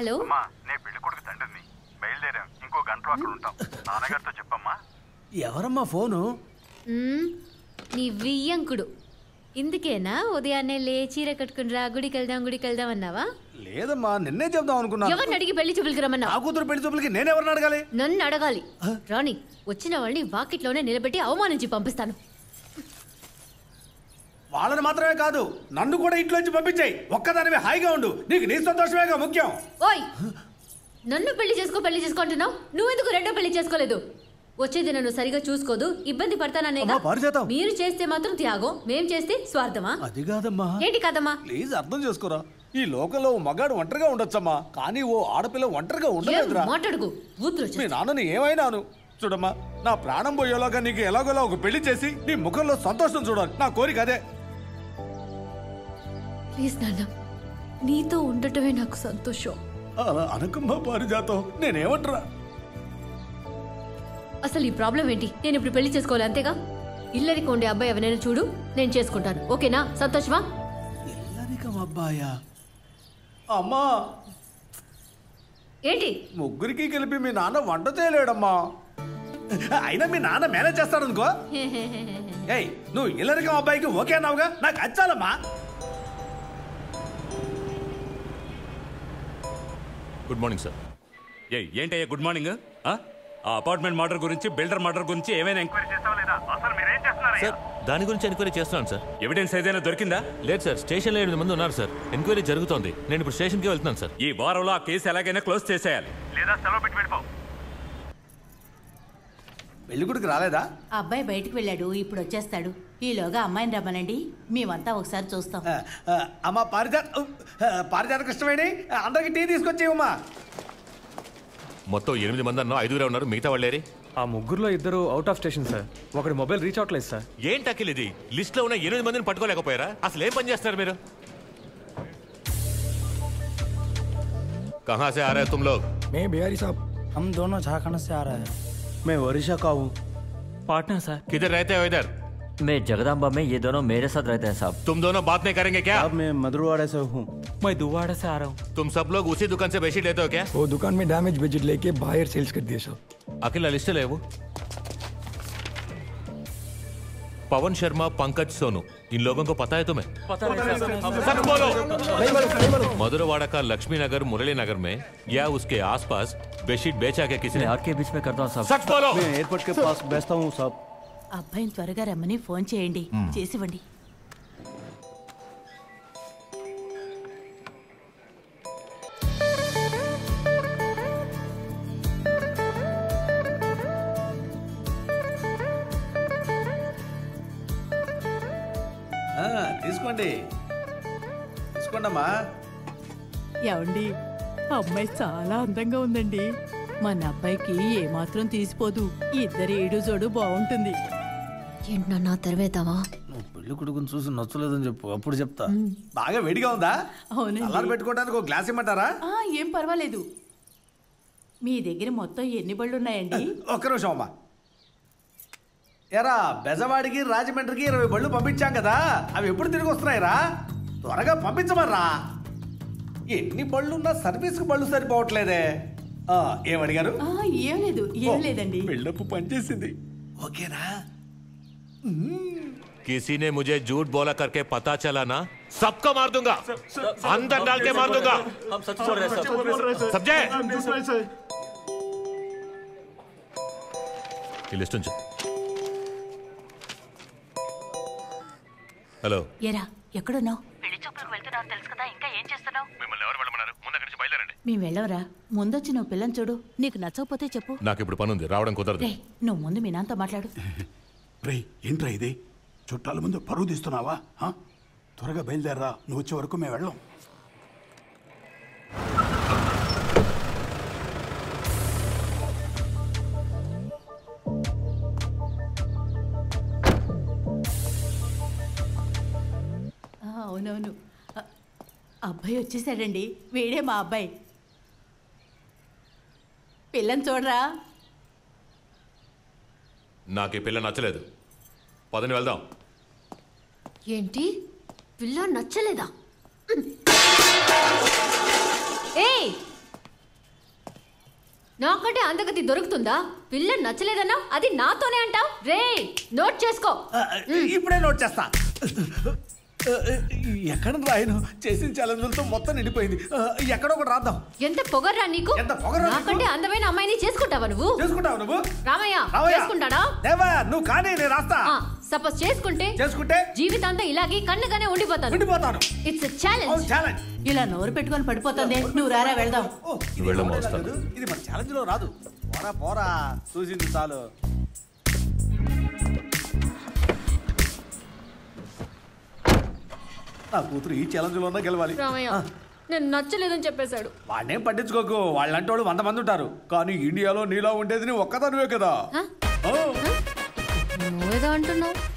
Hello అమ్మా నే పెళ్లి కొడుకు తండ్రిని బయలుదేరాం ఇంకో గంటలో అక్కడ ఉంటాం నాన్నగారితో చెప్పమ్మా ఎవరమ్మా ఫోను మ్మ్, నీ వియ్యంకుడు ఇందుకేనా ఉదయాన్నే లే చీర కట్టుకుని రా గుడికి వెళ్దాం గుడికి వెళ్దాం అన్నావా లేదమ్మా నిన్నే చెప్దాం అనుకున్నాను ఎవరిని అడిగి పెళ్లి చూపులకి రమ్మన్నా నా కూతురు పెళ్లి చూపులకి నేనెవరిని అడగాలి నన్ను అడగాలి రాణి వచ్చిన వాళ్ళని వాకిట్లోనే నిలబెట్టి అవమానించి పంపిస్తాను వాళ్ళని మాత్రమే కాదు నన్ను కూడా ఇంట్లోంచి పంపించాయి ఒక్కదానివే హాయిగా ఉండు నీకు నీ సంతోషమేగా ముఖ్యం ఓయ్ నన్ను పెళ్లి చేసుకో పెళ్లి చేసుకుంటున్నావు నువ్వెందుకు రెండో పెళ్లి చేసుకోలేదు వచ్చేది నన్ను సరిగా చూసుకోదు ఇబ్బంది పడతాననే అమ్మా, పారిజాతం. మీరు చేస్తే మాత్రం త్యాగం మేం చేస్తే స్వార్థమా అది కాదమ్మా ఏంటి కదమ్మా ప్లీజ్ అర్థం చేసుకోరా ఈ లోకంలో ఓ మగాడు ఒంటరిగా ఉండొచ్చమ్మా కానీ ఓ ఆడపిల్ల ఒంటరిగా ఏం ఉండలేదురా మాట్లాడుకు బూతులు మీ వచ్చేస్తాయి. నాన్నని ఏమైనాను చూడమ్మా నా ప్రాణం పోయేలాగా నీకు ఎలాగోలా ఒక పెళ్లి చేసి నీ ముఖంలో సంతోషం చూడాలి నా కోరిక అదే ప్లీజ్ నాన్న నీతో ఉండటమే నాకు సంతోషం అలా అనకమ్మా పారిజాతం నేనేమంటరా అసలు ఈ ప్రాబ్లం ఏంటి నేను ఇప్పుడు పెళ్లి చేసుకోవాలి అంతేగా ఇల్లరికి ఉండే అబ్బాయి ఎవరైనా చూడు నేను చేసుకుంటాను ఓకేనా సంతోషమా ఇల్లరికం అబ్బాయా అమ్మా ఏంటి ముగ్గురికి కలిపి మీ నాన్న వంట చేయలేడమ్మా అయినా మీ నాన్న మేనేజ్ చేస్తాడనుకో ఏయ్ నువ్వు ఇల్లరికం అబ్బాయికి ఓకే అన్నావుగా నాకు అచ్చాలమ్మా గుడ్ మార్నింగ్ సార్ ఏ ఏంటయ్యా గుడ్ మార్నింగ్ ఆ ఆ అపార్ట్మెంట్ మర్డర్ గురించి బిల్డర్ మర్డర్ గురించి ఏమైనా ఎంక్వైరీ ఎంక్వైరీ చేస్తావా లేదా అసలు మీరేం చేస్తున్నారయ్యా సార్ దాని గురించి ఎంక్వైరీ చేస్తున్నాను సార్ ఎవిడెన్స్ ఏదైనా దొరికిందా లేదు సార్ స్టేషన్లో ఎనిమిది మంది ఉన్నారు సార్ ఎంక్వైరీ జరుగుతోంది నేను ఇప్పుడు స్టేషన్కి వెళ్తున్నాను సార్ ఈ వారంలో ఆ కేసు ఎలాగైనా క్లోజ్ చేసేయాలి లేదా సెలవు పెట్టి వెళ్ళిపో పెళ్లి కొడుకు రాలేదా అబ్బాయి బయటికి వెళ్ళాడు ఇప్పుడు వచ్చేస్తాడు ఈలోగా అమ్మాయిని రమ్మనండి మేమంతా ఒకసారి చూస్తాం ఆ, ఆ, అమ్మా పారిజాత ఆ, పారిజాత కృష్ణవేణి అందరికి టీ తీసుకొచ్చేయమ్మా మొత్తం ఎనిమిది మంది అన్నా ఐదుగురే ఉన్నారు మిగతా వాళ్ళేరి ఆ ముగ్గురులో ఇద్దరు అవుట్ ఆఫ్ స్టేషన్ సార్ ఒకటి మొబైల్ రీచ్ అవట్లేదు సార్ ఏంటి అఖిల్ ఇది లిస్ట్ లో ఉన్న ఎనిమిది మందిని పట్టుకోలేకపోయారా అసలు ఏం పని చేస్తారు మీరు కహా సే ఆ రहे तुम लोग मैं बिहारी साहब हम दोनों झारखंड से आ रहे हैं मैं ఒరిషా కావు పాట్నా సార్ किधर रहते हो इधर मैं जगदम्बा में ये दोनों मेरे साथ रहते हैं साहब तुम दोनों बात नहीं करेंगे क्या मैं मधुरवाड़ा से हूँ मैं दुवाड़ा से आ रहा हूँ तुम सब लोग उसी दुकान से बेडशीट लेते हो क्या वो दुकान में डैमेज बेडशीट लेके बाहर सेल्स कर दिए साहब अखिल लिस्ट ले वो पवन शर्मा पंकज सोनू इन लोगों को पता है तुम्हें पता नहीं साहब सच बोलो मधुरवाड़ा का लक्ष्मी नगर मुरली नगर में या उसके आसपास बेडशीट बेचा क्या किसी मैं ने आठ के बीच में करता हूँ साहब सच बोलो मैं एयरपोर्ट के पास बैठता हूँ साहब అబ్బాయిని త్వరగా రమ్మని ఫోన్ చేయండి చేసివ్వండి ఆ, తీసుకోండి తీసుకోండి అమ్మా ఏమండి అమ్మాయి చాలా అందంగా ఉందండి మన అబ్బాయికి ఏమాత్రం తీసిపోదు ఇద్దరు ఏడు జోడు బాగుంటుంది ఏంటి నాన్న తెరవేద్దామా నువ్వు పెళ్లి కొడుకుని చూసి నచ్చలేదని చెప్పు అప్పుడు చెప్తా బాగా వేడిగా ఉందా అవునండి. అల్లారు పెట్టుకోవడానికి ఒక గ్లాస్ ఇమ్మంటారా ఆ, ఏం పర్వాలేదు మీ దగ్గర మొత్తం ఎన్ని బళ్ళు ఉన్నాయండి ఒక్క నిమిషం అమ్మా ఎరా బెజవాడికి రాజమండ్రికి ఇరవై బళ్ళు పంపించాం కదా అవి ఎప్పుడు తిరిగి వస్తున్నాయిరా త్వరగా పంపించమర్రా ఎన్ని బళ్ళు ఉన్నా సర్వీస్కి బళ్ళు సరిపోవట్లేదే ఆ, ఏమడిగారు ఆ, ఏం లేదు ఏం లేదండి పెళ్ళప్పు పనిచేసింది ఓకేనా किसी ने मुझे झूठ बोला करके पता चला ना सबको मार दूंगा अंदर डाल के मार दूंगा हम सच बोल रहे हैं साहब समझे ఈ లిస్ట్ ఉంచు హలో ఎరా ఎక్కడున్నావు పెళ్లి చూపులకు వెళ్తున్నావు తెలుసు కదా ఇంకా ఏం చేస్తున్నావు మిమ్మల్ని ఎవరు వెళ్ళమన్నారు ముందు అక్కడి నుంచి బయలుదేరండి మేము వెళ్ళవరా ముందొచ్చి నువ్వు పిల్లని చూడు నీకు నచ్చకపోతే చెప్పు నాకు ఇప్పుడు పని ఉంది రావడం కుదరదు రే నువ్వు ముందు మీ నాన్నతో మాట్లాడు రే ఏంట్రా ఇది చుట్టాల ముందు పరువు తీస్తున్నావా ఆ? త్వరగా బయలుదేరరా నువ్వు వచ్చే వరకు మేము వెళ్ళం ఆ, అవునవును ఆ, అబ్బాయి వచ్చేసాడండి వీడే మా అబ్బాయి పిల్లని చూడరా నాకు ఈ పిల్ల నచ్చలేదు పదని వెళ్దాం ఏంటి పిల్ల నచ్చలేదా ఏయ్ నాకంటే అందగతి దొరుకుతుందా పిల్ల నచ్చలేదన్నా అది నాతోనే అంటావ్ రే నోట్ చేసుకో ఆ, ఇప్పుడే నోట్ చేస్తా ఆ, ఎక్కడ రాయను చేసిన ఛాలెంజ్లతో మొత్తం నిండిపోయింది ఆ, ఎక్కడో ఒకటి రాద్దాం ఎంత పొగర్రా నీకు ఎంత పొగర్రా నీకు? నాకంటే అందమైన అమ్మాయిని చేసుకుంటావా నువ్వు చేసుకుంటావు నువ్వు రామయ్య రావయ్య. చేసుకుంటాడా దేవా నువ్వు కానీ నేను రాస్తా సపోజ్ చేసుకుంటే చేసుకుంటే జీవితాంతం ఇలాగే కన్నుగానే ఉండిపోతాను ఉండిపోతాను ఇట్స్ అవును ఛాలెంజ్ ఛాలెంజ్ ఇలా నోరు పెట్టుకొని పడిపోతుంది నువ్వు రారా వెళ్దాం ఓ, ఇది వెళ్ళమ్మా, ఎవరైనా వస్తాను. కాదు. ఇది మన ఛాలెంజ్ లో రాదు పోరా పోరా చూసింది చాలు నా కూతురు ఈ ఛాలెంజ్ లోనే గెలవాలి రామయ్య నేను నచ్చలేదని చెప్పేశాడు వాడినేం పట్టించుకోకు వాళ్ళంటి వాళ్ళు వంద మంది ఉంటారు కానీ ఇండియాలో నీలో ఉండేది నీ ఒక్కదానివే కదా హ? ఓ, నువ్వేదో అంటున్నావు